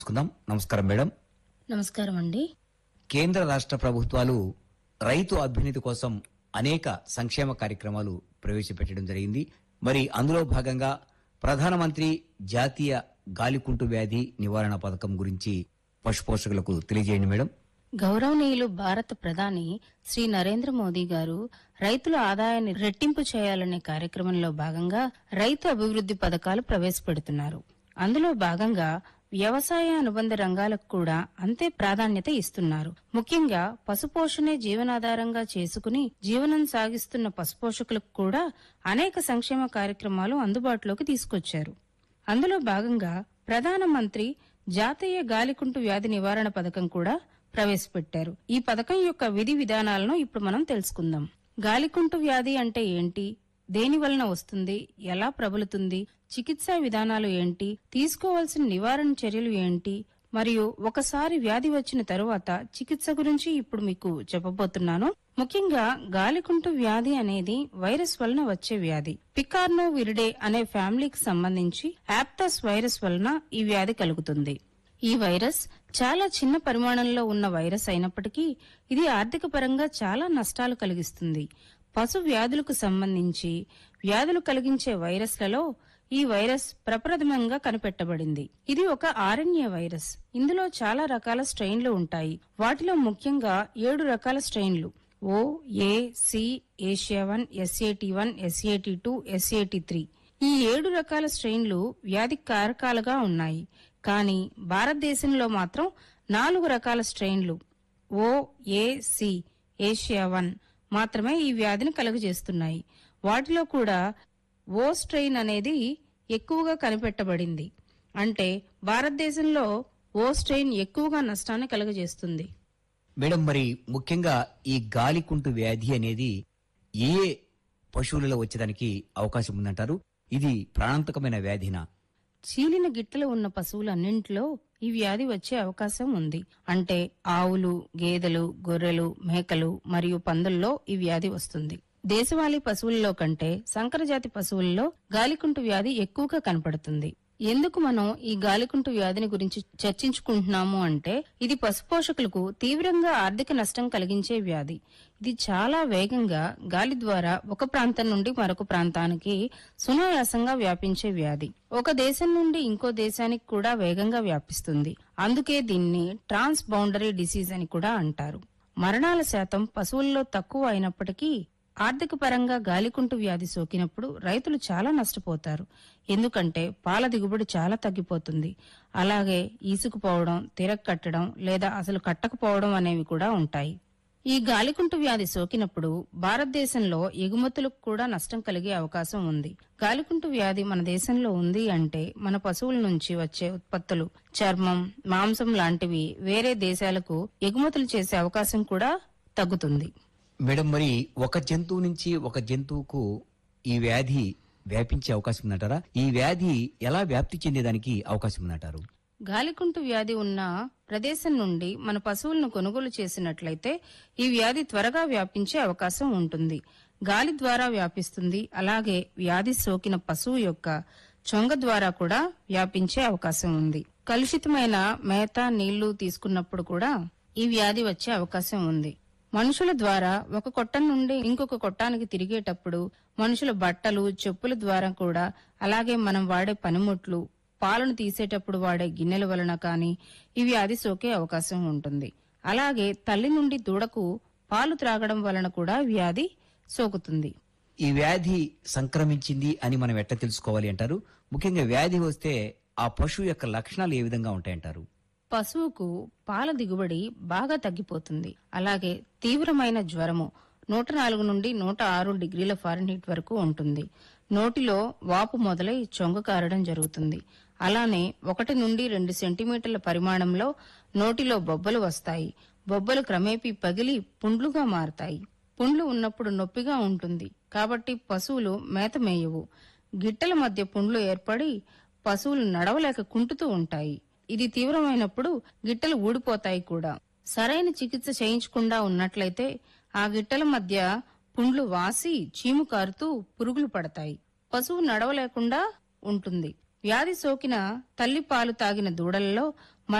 తెలుసుకుందాం నమస్కారం మేడం నమస్కారం అండి కేంద్ర రాష్ట్ర ప్రభుత్వాలు రైతు అభ్యున్నతి కోసం అనేక సంక్షేమ కార్యక్రమాలు ప్రవేశపెట్టడం జరిగింది మరి అందులో భాగంగా ప్రధానమంత్రి జాతీయ గాలికుంటు వ్యాధి నివారణ పథకం గురించి పశుపోషకులకు తెలియజేయండి మేడం గౌరవనీయులు భారత ప్రధాని శ్రీ నరేంద్ర మోదీ గారు రైతుల ఆదాయాన్ని రెట్టింపు చేయాలనే కార్యక్రమంలో భాగంగా రైతు అభివృద్ధి పథకాలు ప్రవేశపెడుతున్నారు అందులో భాగంగా వ్యవసాయ అనుబంధ రంగాలకు కూడా అంతే ప్రాధాన్యత ఇస్తున్నారు ముఖ్యంగా పశుపోషణే జీవనాధారంగా చేసుకుని జీవనం సాగిస్తున్న పశుపోషకులకు కూడా అనేక సంక్షేమ కార్యక్రమాలు అందుబాటులోకి తీసుకొచ్చారు అందులో భాగంగా ప్రధానమంత్రి జాతీయ గాలికుంటు వ్యాధి నివారణ పథకం కూడా ప్రవేశపెట్టారు ఈ పథకం యొక్క విధి విధానాలను ఇప్పుడు మనం తెలుసుకుందాం గాలికుంటు వ్యాధి అంటే ఏంటి దేని వలన వస్తుంది ఎలా ప్రబలుతుంది చికిత్సా విధానాలు ఏంటి తీసుకోవాల్సిన నివారణ చర్యలు ఏంటి మరియు ఒకసారి వ్యాధి వచ్చిన తరువాత చికిత్స గురించి ఇప్పుడు మీకు చెప్పబోతున్నాను ముఖ్యంగా గాలికుంటు వ్యాధి అనేది వైరస్ వలన వచ్చే వ్యాధి పికార్నో విరిడే అనే ఫ్యామిలీకి సంబంధించి యాప్టస్ వైరస్ వలన ఈ వ్యాధి కలుగుతుంది ఈ వైరస్ చాలా చిన్న పరిమాణంలో ఉన్న వైరస్ అయినప్పటికీ ఇది ఆర్థిక పరంగా చాలా నష్టాలు కలిగిస్తుంది పశు వ్యాధులకు సంబంధించి వ్యాధులు కలిగించే వైరస్లలో ఈ వైరస్ ప్రప్రథమంగా కనిపెట్టబడింది ఇది ఒక ఆర్ఎన్ఏ వైరస్ ఇందులో చాలా రకాల స్ట్రెయిన్లు ఉంటాయి వాటిలో ముఖ్యంగా ఏడు రకాల స్ట్రెయిన్లు O A C Asia one SAT one SAT two SAT three ఈ ఏడు రకాల స్ట్రెయిన్లు వ్యాధి కారకాలుగా ఉన్నాయి కానీ భారతదేశంలో మాత్రం నాలుగు రకాల స్ట్రెయిన్లు O A C Asia one మాత్రమే ఈ వ్యాధిని కలుగజేస్తున్నాయి వాటిలో కూడా ఓ స్ట్రెయిన్ అనేది ఎక్కువగా కనిపెట్టబడింది అంటే భారతదేశంలో ఓ స్ట్రెయిన్ ఎక్కువగా నష్టాన్ని కలుగజేస్తుంది మేడం మరి ముఖ్యంగా ఈ గాలికుంటు వ్యాధి అనేది ఏ పశువులలో వచ్చేదానికి అవకాశం ఉందంటారు ఇది ప్రాణాంతకమైన వ్యాధినా చీలిన గిట్టలు ఉన్న పశువులన్నింటిలో ఈ వ్యాధి వచ్చే అవకాశం ఉంది అంటే ఆవులు గేదెలు గొర్రెలు మేకలు మరియు పందుల్లో ఈ వ్యాధి వస్తుంది దేశవాళీ పశువుల్లో కంటే సంకరజాతి పశువుల్లో గాలికుంటు వ్యాధి ఎక్కువగా కనపడుతుంది ఎందుకు మనం ఈ గాలికుంటు వ్యాధిని గురించి చర్చించుకుంటున్నాము అంటే ఇది పశుపోషకులకు తీవ్రంగా ఆర్థిక నష్టం కలిగించే వ్యాధి ఇది చాలా వేగంగా గాలి ద్వారా ఒక ప్రాంతం నుండి మరొక ప్రాంతానికి సునాయాసంగా వ్యాపించే వ్యాధి ఒక దేశం నుండి ఇంకో దేశానికి కూడా వేగంగా వ్యాపిస్తుంది అందుకే దీన్ని ట్రాన్స్ బౌండరీ డిసీజ్ అని కూడా అంటారు మరణాల శాతం పశువుల్లో తక్కువ అయినప్పటికీ ఆర్థిక పరంగా గాలికుంటు వ్యాధి సోకినప్పుడు రైతులు చాలా నష్టపోతారు ఎందుకంటే పాల దిగుబడి చాలా తగ్గిపోతుంది అలాగే ఈసుకుపోవడం తిరగకట్టడం లేదా అసలు కట్టకపోవడం అనేవి కూడా ఉంటాయి ఈ గాలికుంటు వ్యాధి సోకినప్పుడు భారతదేశంలో ఎగుమతులకు కూడా నష్టం కలిగే అవకాశం ఉంది గాలికుంటు వ్యాధి మన దేశంలో ఉంది అంటే మన పశువుల నుంచి వచ్చే ఉత్పత్తులు చర్మం మాంసం లాంటివి వేరే దేశాలకు ఎగుమతులు చేసే అవకాశం కూడా తగ్గుతుంది మేడం మరి ఒక జంతువు నుంచి ఒక జంతువుకు ఈ వ్యాధి వ్యాపించే అవకాశం ఉందంటారా ఈ వ్యాధి ఎలా వ్యాప్తి చెందేదానికి అవకాశం ఉందంటారు గాలికుంటు వ్యాధి ఉన్న ప్రదేశం నుండి మన పశువులను కొనుగోలు చేసినట్లయితే ఈ వ్యాధి త్వరగా వ్యాపించే అవకాశం ఉంటుంది గాలి ద్వారా వ్యాపిస్తుంది అలాగే వ్యాధి సోకిన పశువు యొక్క చొంగ ద్వారా కూడా వ్యాపించే అవకాశం ఉంది కలుషితమైన మేత నీళ్లు తీసుకున్నప్పుడు కూడా ఈ వ్యాధి వచ్చే అవకాశం ఉంది మనుషుల ద్వారా ఒక కొట్టం నుండి ఇంకొక కొట్టానికి తిరిగేటప్పుడు మనుషుల బట్టలు చెప్పుల ద్వారా కూడా అలాగే మనం వాడే పనిముట్లు పాలను తీసేటప్పుడు వాడే గిన్నెల వలన కానీ ఈ వ్యాధి సోకే అవకాశం ఉంటుంది అలాగే తల్లి నుండి దూడకు పాలు త్రాగడం వలన కూడా వ్యాధి సోకుతుంది ఈ వ్యాధి సంక్రమించింది అని మనం ఎట్లా తెలుసుకోవాలి అంటారు ముఖ్యంగా వ్యాధి వస్తే ఆ పశువు యొక్క లక్షణాలు ఏ విధంగా ఉంటాయంటారు పశువుకు పాల దిగుబడి బాగా తగ్గిపోతుంది అలాగే తీవ్రమైన జ్వరము నూట నాలుగు నుండి నూట ఆరు డిగ్రీల ఫారెన్హీట్ వరకు ఉంటుంది నోటిలో వాపు మొదలై చొంగ కారడం జరుగుతుంది అలానే ఒకటి నుండి రెండు సెంటీమీటర్ల పరిమాణంలో నోటిలో బొబ్బలు వస్తాయి బొబ్బలు క్రమేపీ పగిలి పుండ్లుగా మారతాయి పుండ్లు ఉన్నప్పుడు నొప్పిగా ఉంటుంది కాబట్టి పశువులు మేత మేయవు గిట్టల మధ్య పుండ్లు ఏర్పడి పశువులు నడవలేక కుంటుతూ ఉంటాయి ఇది తీవ్రమైనప్పుడు గిట్టలు ఊడిపోతాయి కూడా సరైన చికిత్స చేయించకుండా ఉన్నట్లయితే ఆ గిట్టల మధ్య పుండ్లు వాసి చీము కారుతూ పురుగులు పడతాయి పశువు నడవలేకుండా ఉంటుంది వ్యాధి సోకిన తల్లి పాలు తాగిన దూడలలో